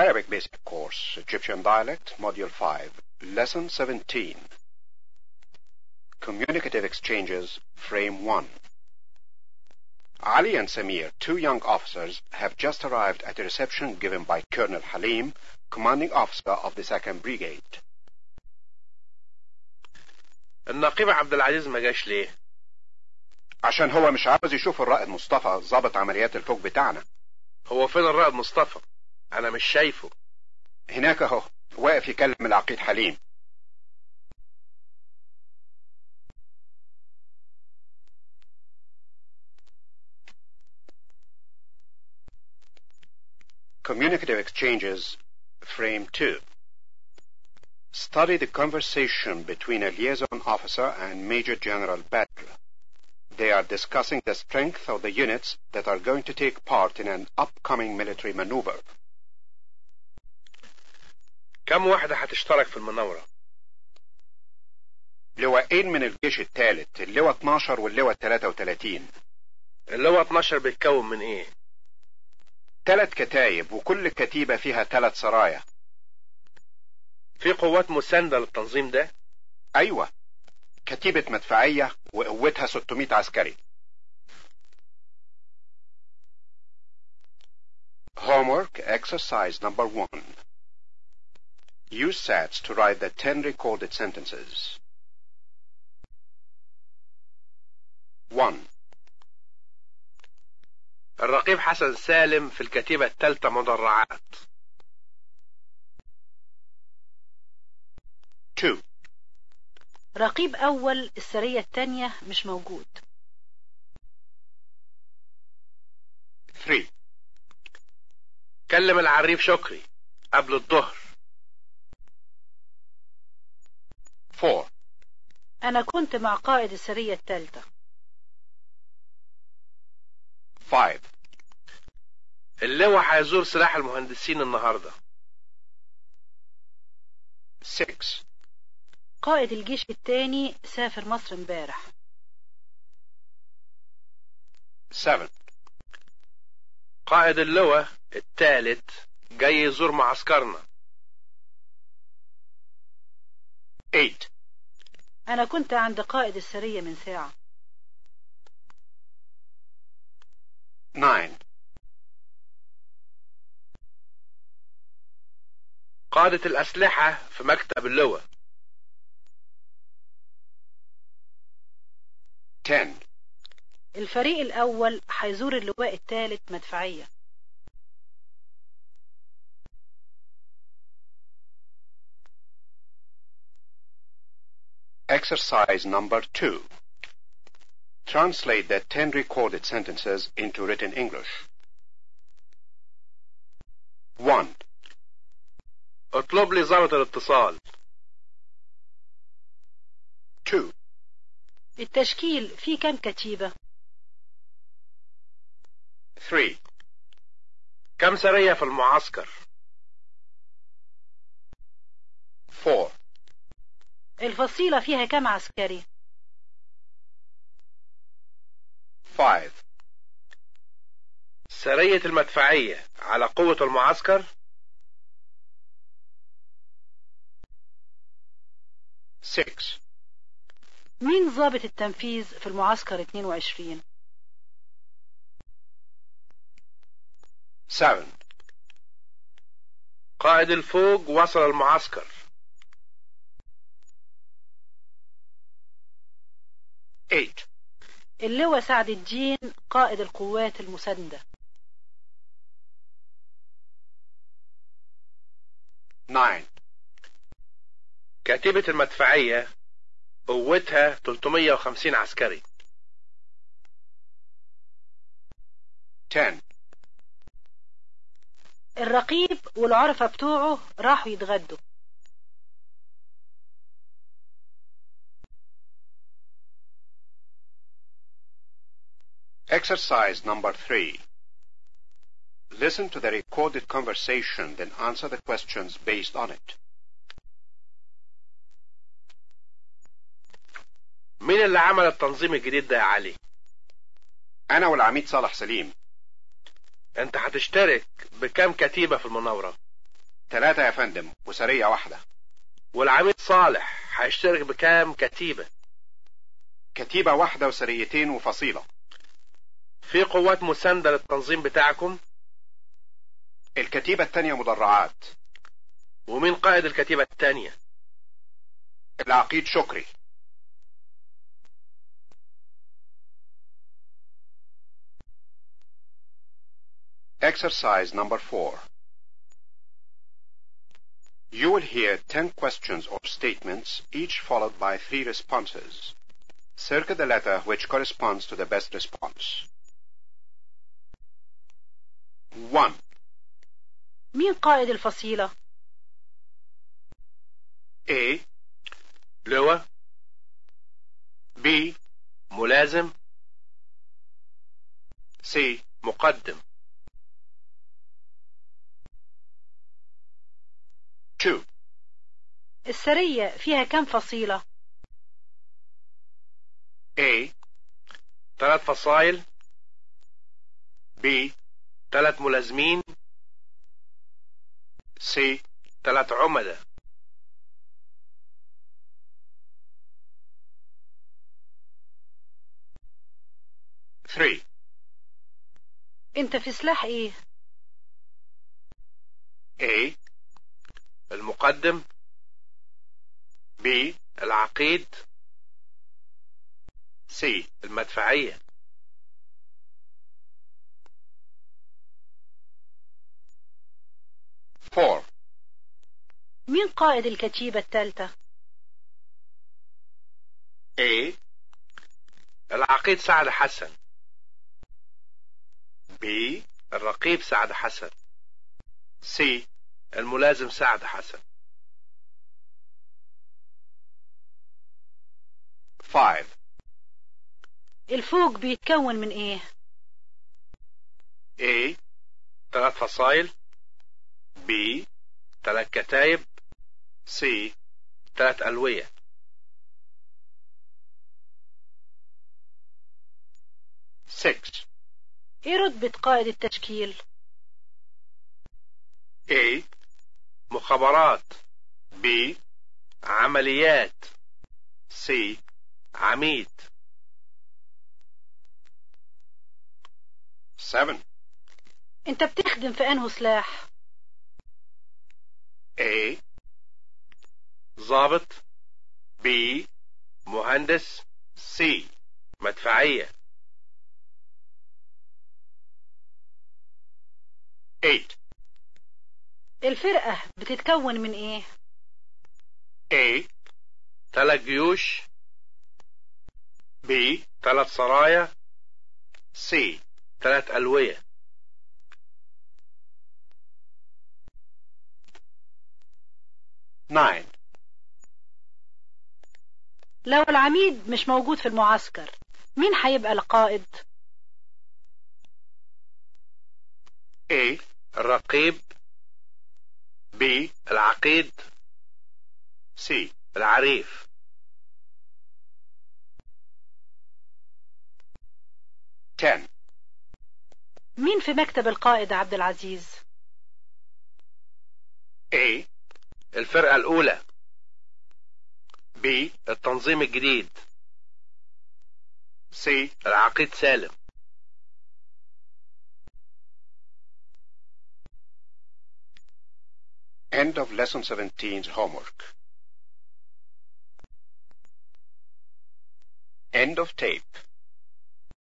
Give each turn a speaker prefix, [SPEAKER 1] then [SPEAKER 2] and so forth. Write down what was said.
[SPEAKER 1] Arabic Basic Course, Egyptian Dialect, Module 5, Lesson 17. Communicative Exchanges, Frame 1. Ali and Samir, two young officers, have just arrived at a reception given by Colonel Halim, commanding officer of the 2nd Brigade.
[SPEAKER 2] النقيب عبد العزيز ما جاش ليه؟
[SPEAKER 1] عشان هو مش عاوز يشوف الرائد مصطفى ضابط عمليات الفوق بتاعنا
[SPEAKER 2] هو فين الرائد مصطفى؟ أنا مش شايفه
[SPEAKER 1] هناك اهو واقف يكلم العقيد حليم Communicative Exchanges, Frame 2. Study the conversation between a liaison officer and Major General Badr. They are discussing the strength of the units that are going to take part in an upcoming military maneuver.
[SPEAKER 2] كم واحدة هتشترك في المناورة؟
[SPEAKER 1] لواءين من الجيش الثالث اللواء 12 واللواء 33
[SPEAKER 2] اللي هو 12 بيتكون من إيه؟
[SPEAKER 1] ثلاث كتايب وكل كتيبة فيها ثلاث سرايا
[SPEAKER 2] في قوات مساندة للتنظيم ده؟
[SPEAKER 1] أيوة كتيبة مدفعية وقوتها 600 عسكري Homework exercise number one. Use sets to write the 10 recorded sentences. 1.
[SPEAKER 2] الرقيب حسن سالم في الكتيبة الثالثة مدرعات
[SPEAKER 1] 2.
[SPEAKER 3] رقيب أول السرية التانية مش موجود
[SPEAKER 1] 3.
[SPEAKER 2] كلم العريف شكري قبل الظهر
[SPEAKER 1] 4.
[SPEAKER 3] أنا كنت مع قائد السرية التالتة
[SPEAKER 1] 5.
[SPEAKER 2] اللواء هيزور سلاح المهندسين النهاردة
[SPEAKER 1] 6.
[SPEAKER 3] قائد الجيش التاني سافر مصر امبارح
[SPEAKER 1] 7.
[SPEAKER 2] قائد اللواء الثالث جاي يزور معسكرنا
[SPEAKER 1] 8.
[SPEAKER 3] أنا كنت عند قائد السرية من ساعة
[SPEAKER 1] 9.
[SPEAKER 2] قادة الأسلحة في مكتب اللواء
[SPEAKER 1] 10.
[SPEAKER 3] الفريق الأول هيزور اللواء التالت مدفعية
[SPEAKER 1] 'Exercise number 2. Translate the 10 recorded sentences into written English. 1.
[SPEAKER 2] اطلب لي ضابط الاتصال
[SPEAKER 1] 2.
[SPEAKER 3] التشكيل فيه كام كتيبة
[SPEAKER 1] 3.
[SPEAKER 2] كم سرية في المعسكر
[SPEAKER 1] 4.
[SPEAKER 3] الفصيلة فيها كام عسكري
[SPEAKER 1] 5.
[SPEAKER 2] سرية المدفعية على قوة المعسكر
[SPEAKER 1] 6.
[SPEAKER 3] مين ضابط التنفيذ في المعسكر 22
[SPEAKER 1] 7.
[SPEAKER 2] قائد الفوج وصل المعسكر
[SPEAKER 1] 8.
[SPEAKER 3] اللواء سعد الدين قائد القوات المساندة
[SPEAKER 1] 9.
[SPEAKER 2] كتيبة المدفعية قوتها 350 عسكري
[SPEAKER 1] 10.
[SPEAKER 3] الرقيب والعرفة بتوعه راحوا يتغدوا
[SPEAKER 1] Exercise number 3. Listen to the recorded conversation, then answer the questions based on it.
[SPEAKER 2] مين اللي عمل التنظيم الجديد ده يا علي
[SPEAKER 1] أنا والعميد صالح سليم
[SPEAKER 2] انت هتشترك بكام كتيبة في المناورة
[SPEAKER 1] ثلاثة يا فندم وسرية واحدة
[SPEAKER 2] والعميد صالح هيشترك بكام كتيبة
[SPEAKER 1] كتيبة واحدة وسريتين وفصيلة
[SPEAKER 2] في قوات مساندة للتنظيم بتاعكم
[SPEAKER 1] الكتيبة التانية مدرعات
[SPEAKER 2] ومين قائد الكتيبة التانية
[SPEAKER 1] العقيد شكري Exercise number four. You will hear ten questions or statements, each followed by three responses. Circle the letter which corresponds to the best response. 1.
[SPEAKER 3] مين قائد الفصيلة
[SPEAKER 1] A,
[SPEAKER 2] لواء
[SPEAKER 1] B,
[SPEAKER 2] ملازم
[SPEAKER 1] C,
[SPEAKER 2] مقدم
[SPEAKER 1] 2.
[SPEAKER 3] السرية فيها كم فصيلة
[SPEAKER 1] A,
[SPEAKER 2] ثلاث فصائل
[SPEAKER 1] B,
[SPEAKER 2] ثلاث ملازمين
[SPEAKER 1] C,
[SPEAKER 2] ثلاث عمدة
[SPEAKER 1] Three.
[SPEAKER 3] انت في سلاح ايه
[SPEAKER 1] A,
[SPEAKER 2] المقدم
[SPEAKER 1] B,
[SPEAKER 2] العقيد
[SPEAKER 1] C.
[SPEAKER 2] المدفعية
[SPEAKER 1] Four.
[SPEAKER 3] مين قائد الكتيبة الثالثة
[SPEAKER 1] A,
[SPEAKER 2] العقيد سعد حسن
[SPEAKER 1] B,
[SPEAKER 2] الرقيب سعد حسن
[SPEAKER 1] C.
[SPEAKER 2] الملازم سعد حسن
[SPEAKER 1] Five.
[SPEAKER 3] الفوج بيتكون من ايه
[SPEAKER 1] A,
[SPEAKER 2] ثلاث فصائل
[SPEAKER 1] B,
[SPEAKER 2] ثلاث كتايب
[SPEAKER 1] C.
[SPEAKER 2] ثلاث ألوية
[SPEAKER 1] Six.
[SPEAKER 3] ايه رتبة قائد التشكيل
[SPEAKER 1] A,
[SPEAKER 2] مخابرات
[SPEAKER 1] B,
[SPEAKER 2] عمليات
[SPEAKER 1] C.
[SPEAKER 2] عميد
[SPEAKER 1] Seven.
[SPEAKER 3] انت بتخدم في انه سلاح
[SPEAKER 1] A,
[SPEAKER 2] ضابط
[SPEAKER 1] B,
[SPEAKER 2] مهندس
[SPEAKER 1] C.
[SPEAKER 2] مدفعية
[SPEAKER 1] Eight.
[SPEAKER 3] الفرقة بتتكون من ايه
[SPEAKER 1] A,
[SPEAKER 2] ثلاث جيوش
[SPEAKER 1] B,
[SPEAKER 2] ثلاث سرايا
[SPEAKER 1] C.
[SPEAKER 2] ثلاث ألوية
[SPEAKER 1] Nine.
[SPEAKER 3] لو العميد مش موجود في المعسكر مين هيبقى القائد
[SPEAKER 1] A,
[SPEAKER 2] الرقيب
[SPEAKER 1] B,
[SPEAKER 2] العقيد
[SPEAKER 1] C.
[SPEAKER 2] العريف
[SPEAKER 1] Ten.
[SPEAKER 3] مين في مكتب القائد عبد العزيز
[SPEAKER 1] A,
[SPEAKER 2] الفرقة الأولى
[SPEAKER 1] B,
[SPEAKER 2] التنظيم الجديد
[SPEAKER 1] C.
[SPEAKER 2] العقيد سالم
[SPEAKER 1] End of lesson 17's homework. End of tape.